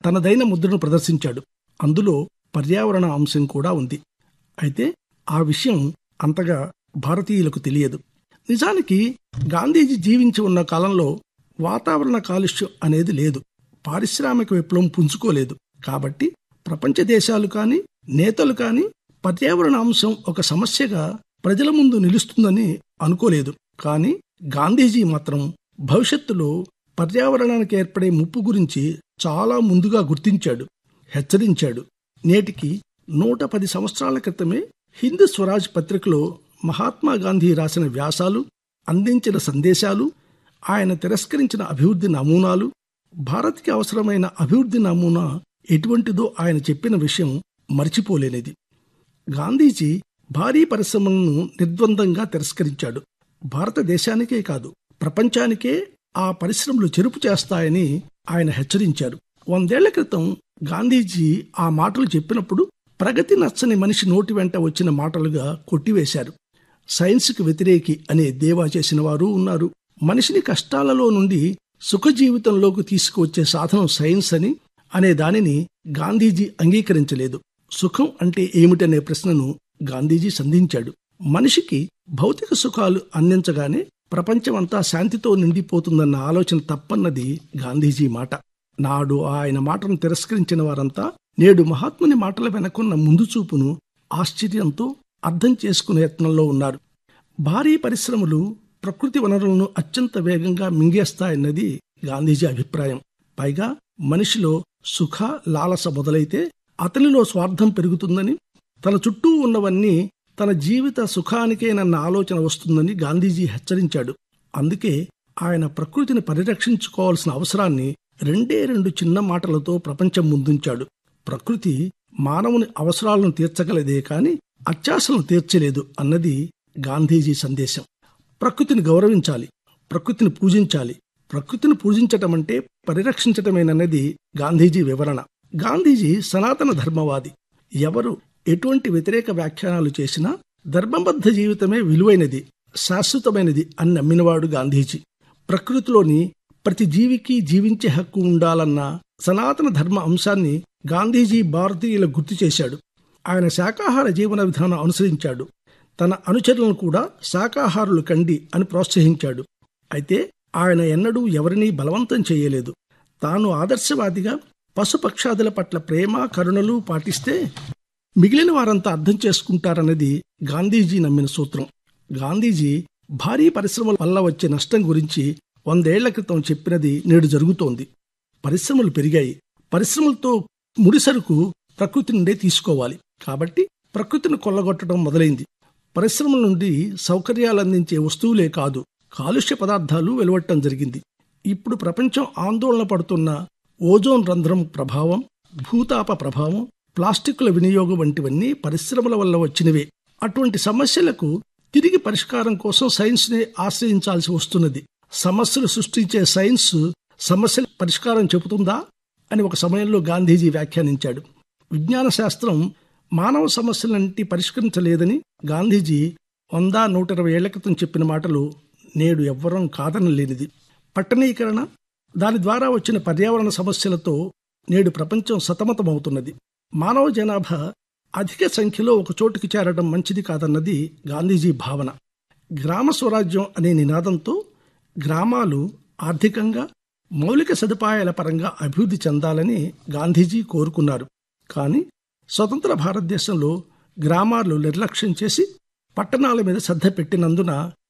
తనదైన ముద్రను ప్రదర్శించాడు అందులో పర్యావరణ అంశం కూడా ఉంది అయితే ఆ విషయం అంతగా భారతీయులకు తెలియదు నిజానికి గాంధీజీ జీవించి ఉన్న కాలంలో వాతావరణ కాలుష్యం అనేది లేదు పారిశ్రామిక విప్లవం పుంజుకోలేదు కాబట్టి ప్రపంచ దేశాలు కాని నేతలు కాని పర్యావరణ అంశం ఒక సమస్యగా ప్రజల ముందు నిలుస్తుందని అనుకోలేదు కానీ గాంధీజీ మాత్రం భవిష్యత్తులో పర్యావరణానికి ఏర్పడే ముప్పు గురించి చాలా ముందుగా గుర్తించాడు హెచ్చరించాడు నేటికి నూట పది సంవత్సరాల క్రితమే హిందూ స్వరాజ్ పత్రికలో మహాత్మా గాంధీ రాసిన వ్యాసాలు అందించిన సందేశాలు ఆయన తిరస్కరించిన అభివృద్ధి నమూనాలు భారత్కి అవసరమైన అభివృద్ధి నమూనా ఎటువంటిదో ఆయన చెప్పిన విషయం మర్చిపోలేనిది గాంధీజీ భారీ పరిశ్రమలను నిర్ద్వందంగా తిరస్కరించాడు భారతదేశానికే కాదు ప్రపంచానికే ఆ పరిశ్రమలు చెరుపు చేస్తాయని ఆయన హెచ్చరించారు వందేళ్ల క్రితం గాంధీజీ ఆ మాటలు చెప్పినప్పుడు ప్రగతి నచ్చని మనిషి నోటి వెంట వచ్చిన మాటలుగా కొట్టివేశారు సైన్స్కి వ్యతిరేకి అనే దేవా చేసిన వారు ఉన్నారు మనిషిని కష్టాలలో నుండి సుఖ జీవితంలోకి తీసుకువచ్చే సాధనం సైన్స్ అని అనే దానిని గాంధీజీ అంగీకరించలేదు సుఖం అంటే ఏమిటనే ప్రశ్నను గాంధీజీ సంధించాడు మనిషికి భౌతిక సుఖాలు అందించగానే ప్రపంచమంతా శాంతితో నిండిపోతుందన్న ఆలోచన తప్పన్నది గాంధీజీ మాట నాడు ఆయన మాటను తిరస్కరించిన వారంతా నేడు మహాత్ముని మాటల వెనకున్న ముందు చూపును ఆశ్చర్యంతో అర్థం చేసుకునే యత్నంలో ఉన్నారు భారీ పరిశ్రమలు ప్రకృతి వనరులను అత్యంత వేగంగా మింగేస్తాయన్నది గాంధీజీ అభిప్రాయం పైగా మనిషిలో సుఖ లాలస మొదలైతే అతనిలో స్వార్థం పెరుగుతుందని తన చుట్టూ ఉన్నవన్నీ తన జీవిత సుఖానికేనన్న ఆలోచన వస్తుందని గాంధీజీ హెచ్చరించాడు అందుకే ఆయన ప్రకృతిని పరిరక్షించుకోవాల్సిన అవసరాన్ని రెండే రెండు చిన్న మాటలతో ప్రపంచం ముందుంచాడు ప్రకృతి మానవుని అవసరాలను తీర్చగలదే కాని అత్యాశలను తీర్చలేదు అన్నది గాంధీజీ సందేశం ప్రకృతిని గౌరవించాలి ప్రకృతిని పూజించాలి ప్రకృతిని పూజించటం అంటే పరిరక్షించటమేనన్నది గాంధీజీ వివరణ గాంధీజీ సనాతన ధర్మవాది ఎవరు ఎటువంటి వ్యతిరేక వ్యాఖ్యానాలు చేసినా ధర్మబద్ధ జీవితమే విలువైనది శాశ్వతమైనది అని నమ్మినవాడు గాంధీజీ ప్రకృతిలోని ప్రతి జీవికి జీవించే హక్కు ఉండాలన్న సనాతన ధర్మ అంశాన్ని గాంధీజీ భారతీయులకు గుర్తు చేశాడు ఆయన శాకాహార జీవన విధానం అనుసరించాడు తన అనుచరులను కూడా శాకాహారులు కండి అని ప్రోత్సహించాడు అయితే ఆయన ఎన్నడూ ఎవరినీ బలవంతం చేయలేదు తాను ఆదర్శవాదిగా పశుపక్షాదుల పట్ల ప్రేమ కరుణలు పాటిస్తే మిగిలిన వారంతా అర్థం చేసుకుంటారన్నది గాంధీజీ నమ్మిన సూత్రం గాంధీజీ భారీ పరిశ్రమల వల్ల వచ్చే నష్టం గురించి వందేళ్ల క్రితం చెప్పినది నేడు జరుగుతోంది పరిశ్రమలు పెరిగాయి పరిశ్రమలతో ముడిసరుకు ప్రకృతి నుండే తీసుకోవాలి కాబట్టి ప్రకృతిని కొల్లగొట్టడం మొదలైంది పరిశ్రమల నుండి సౌకర్యాలు అందించే వస్తువులే కాదు కాలుష్య పదార్థాలు వెలువట్టడం జరిగింది ఇప్పుడు ప్రపంచం ఆందోళన పడుతున్న ఓజోన్ రంధ్రం ప్రభావం భూతాప ప్రభావం ప్లాస్టిక్ల వినియోగం వంటివన్నీ పరిశ్రమల వల్ల వచ్చినవే అటువంటి సమస్యలకు తిరిగి పరిష్కారం కోసం సైన్స్ ని ఆశ్రయించాల్సి వస్తున్నది సమస్యలు సృష్టించే సైన్స్ సమస్యల పరిష్కారం చెబుతుందా అని ఒక సమయంలో గాంధీజీ వ్యాఖ్యానించాడు విజ్ఞాన శాస్త్రం మానవ సమస్యలంటి పరిష్కరించలేదని గాంధీజీ వంద నూట ఇరవై ఏళ్ల క్రితం చెప్పిన మాటలు నేడు ఎవ్వరం కాదనలేనిది పట్టణీకరణ దాని ద్వారా వచ్చిన పర్యావరణ సమస్యలతో నేడు ప్రపంచం సతమతమవుతున్నది మానవ జనాభా అధిక సంఖ్యలో ఒక చోటుకి చేరడం మంచిది కాదన్నది గాంధీజీ భావన గ్రామ స్వరాజ్యం అనే నినాదంతో గ్రామాలు ఆర్థికంగా మౌలిక సదుపాయాల పరంగా అభివృద్ధి చెందాలని గాంధీజీ కోరుకున్నారు కానీ స్వతంత్ర భారతదేశంలో గ్రామాలు నిర్లక్ష్యం చేసి పట్టణాల మీద శ్రద్ధ పెట్టినందున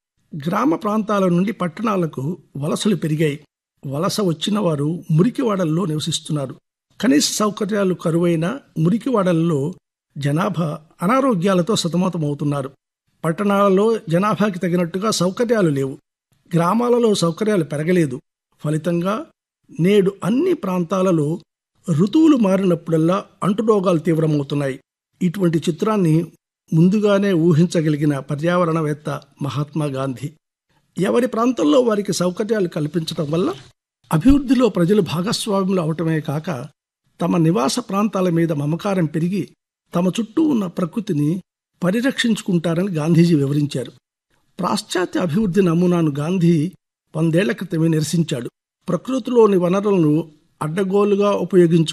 గ్రామ ప్రాంతాల నుండి పట్టణాలకు వలసలు పెరిగాయి వలస వచ్చిన వారు మురికివాడల్లో నివసిస్తున్నారు కనీస సౌకర్యాలు కరువైన మురికివాడల్లో జనాభా అనారోగ్యాలతో సతమతమవుతున్నారు పట్టణాలలో జనాభాకి తగినట్టుగా సౌకర్యాలు లేవు గ్రామాలలో సౌకర్యాలు పెరగలేదు ఫలితంగా నేడు అన్ని ప్రాంతాలలో ఋతువులు మారినప్పుడల్లా అంటురోగాలు తీవ్రమవుతున్నాయి ఇటువంటి చిత్రాన్ని ముందుగానే ఊహించగలిగిన పర్యావరణవేత్త మహాత్మా గాంధీ ఎవరి ప్రాంతంలో వారికి సౌకర్యాలు కల్పించడం వల్ల అభివృద్ధిలో ప్రజలు భాగస్వాములు అవటమే కాక తమ నివాస ప్రాంతాల మీద మమకారం పెరిగి తమ చుట్టూ ఉన్న ప్రకృతిని పరిరక్షించుకుంటారని గాంధీజీ వివరించారు పాశ్చాత్య అభివృద్ధి నమూనాను గాంధీ వందేళ్ల క్రితమే నిరసించాడు ప్రకృతిలోని వనరులను అడ్డగోలుగా ఉపయోగించు